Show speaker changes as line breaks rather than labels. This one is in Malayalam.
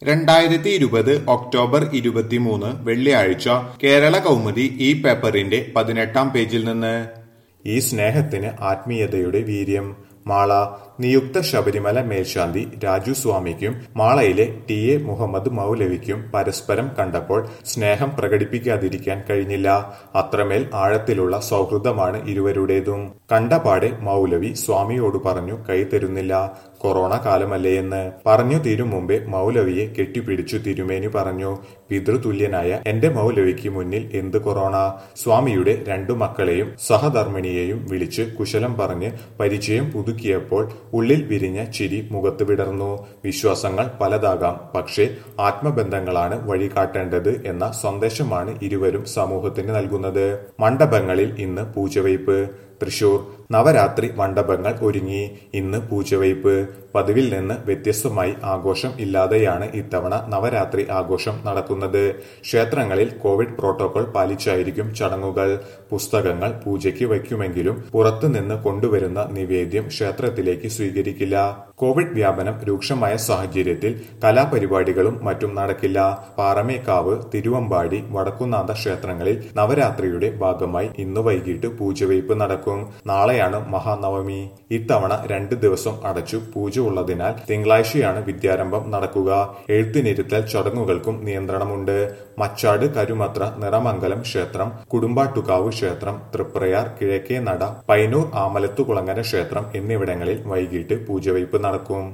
രണ്ടായിരത്തി ഇരുപത് ഒക്ടോബർ ഇരുപത്തിമൂന്ന് വെള്ളിയാഴ്ച കേരള കൗമുദി ഈ പേപ്പറിന്റെ പതിനെട്ടാം പേജിൽ നിന്ന് ഈ സ്നേഹത്തിന് ആത്മീയതയുടെ വീര്യം മാള നിയുക്ത ശബരിമല മേൽശാന്തി രാജു സ്വാമിക്കും മാളയിലെ ടി എ മുഹമ്മദ് മൗലവിക്കും പരസ്പരം കണ്ടപ്പോൾ സ്നേഹം പ്രകടിപ്പിക്കാതിരിക്കാൻ കഴിഞ്ഞില്ല അത്രമേൽ ആഴത്തിലുള്ള സൗഹൃദമാണ് ഇരുവരുടേതും കണ്ടപാടെ മൗലവി സ്വാമിയോട് പറഞ്ഞു കൈ തരുന്നില്ല കൊറോണ കാലമല്ലേയെന്ന് പറഞ്ഞു തീരും മുമ്പേ മൗലവിയെ കെട്ടിപ്പിടിച്ചു തിരുമേനി പറഞ്ഞു പിതൃതുല്യനായ എന്റെ മൗലവിക്ക് മുന്നിൽ എന്ത് കൊറോണ സ്വാമിയുടെ രണ്ടു മക്കളെയും സഹധർമ്മിണിയെയും വിളിച്ച് കുശലം പറഞ്ഞ് പരിചയം പുതുക്കിയപ്പോൾ ഉള്ളിൽ വിരിഞ്ഞ ചിരി മുഖത്ത് വിടർന്നു വിശ്വാസങ്ങൾ പലതാകാം പക്ഷേ ആത്മബന്ധങ്ങളാണ് വഴികാട്ടേണ്ടത് എന്ന സന്ദേശമാണ് ഇരുവരും സമൂഹത്തിന് നൽകുന്നത് മണ്ഡപങ്ങളിൽ ഇന്ന് പൂജവയ്പ് തൃശൂർ നവരാത്രി മണ്ഡപങ്ങൾ ഒരുങ്ങി ഇന്ന് പൂജവയ്പ് പതിവിൽ നിന്ന് വ്യത്യസ്തമായി ആഘോഷം ഇല്ലാതെയാണ് ഇത്തവണ നവരാത്രി ആഘോഷം നടക്കുന്നത് ക്ഷേത്രങ്ങളിൽ കോവിഡ് പ്രോട്ടോകോൾ പാലിച്ചായിരിക്കും ചടങ്ങുകൾ പുസ്തകങ്ങൾ പൂജയ്ക്ക് വയ്ക്കുമെങ്കിലും പുറത്തുനിന്ന് കൊണ്ടുവരുന്ന നിവേദ്യം ക്ഷേത്രത്തിലേക്ക് സ്വീകരിക്കില്ല കോവിഡ് വ്യാപനം രൂക്ഷമായ സാഹചര്യത്തിൽ കലാപരിപാടികളും മറ്റും നടക്കില്ല പാറമേക്കാവ് തിരുവമ്പാടി വടക്കുന്നാഥ ക്ഷേത്രങ്ങളിൽ നവരാത്രിയുടെ ഭാഗമായി ഇന്ന് വൈകിട്ട് പൂജവയ്പ് നടക്കും നാളെയാണ് മഹാനവമി ഇത്തവണ രണ്ട് ദിവസം അടച്ചു പൂജ ഉള്ളതിനാൽ തിങ്കളാഴ്ചയാണ് വിദ്യാരംഭം നടക്കുക എഴുത്തിനിരുത്തൽ ചടങ്ങുകൾക്കും നിയന്ത്രണമുണ്ട് മച്ചാട് കരുമത്ര നിറമംഗലം ക്ഷേത്രം കുടുംബാട്ടുകാവ് ക്ഷേത്രം തൃപ്രയാർ കിഴക്കേ നട പൈനൂർ ആമലത്തുകുളങ്ങര ക്ഷേത്രം എന്നിവിടങ്ങളിൽ വൈകിട്ട് പൂജവയ്പ് നടക്കും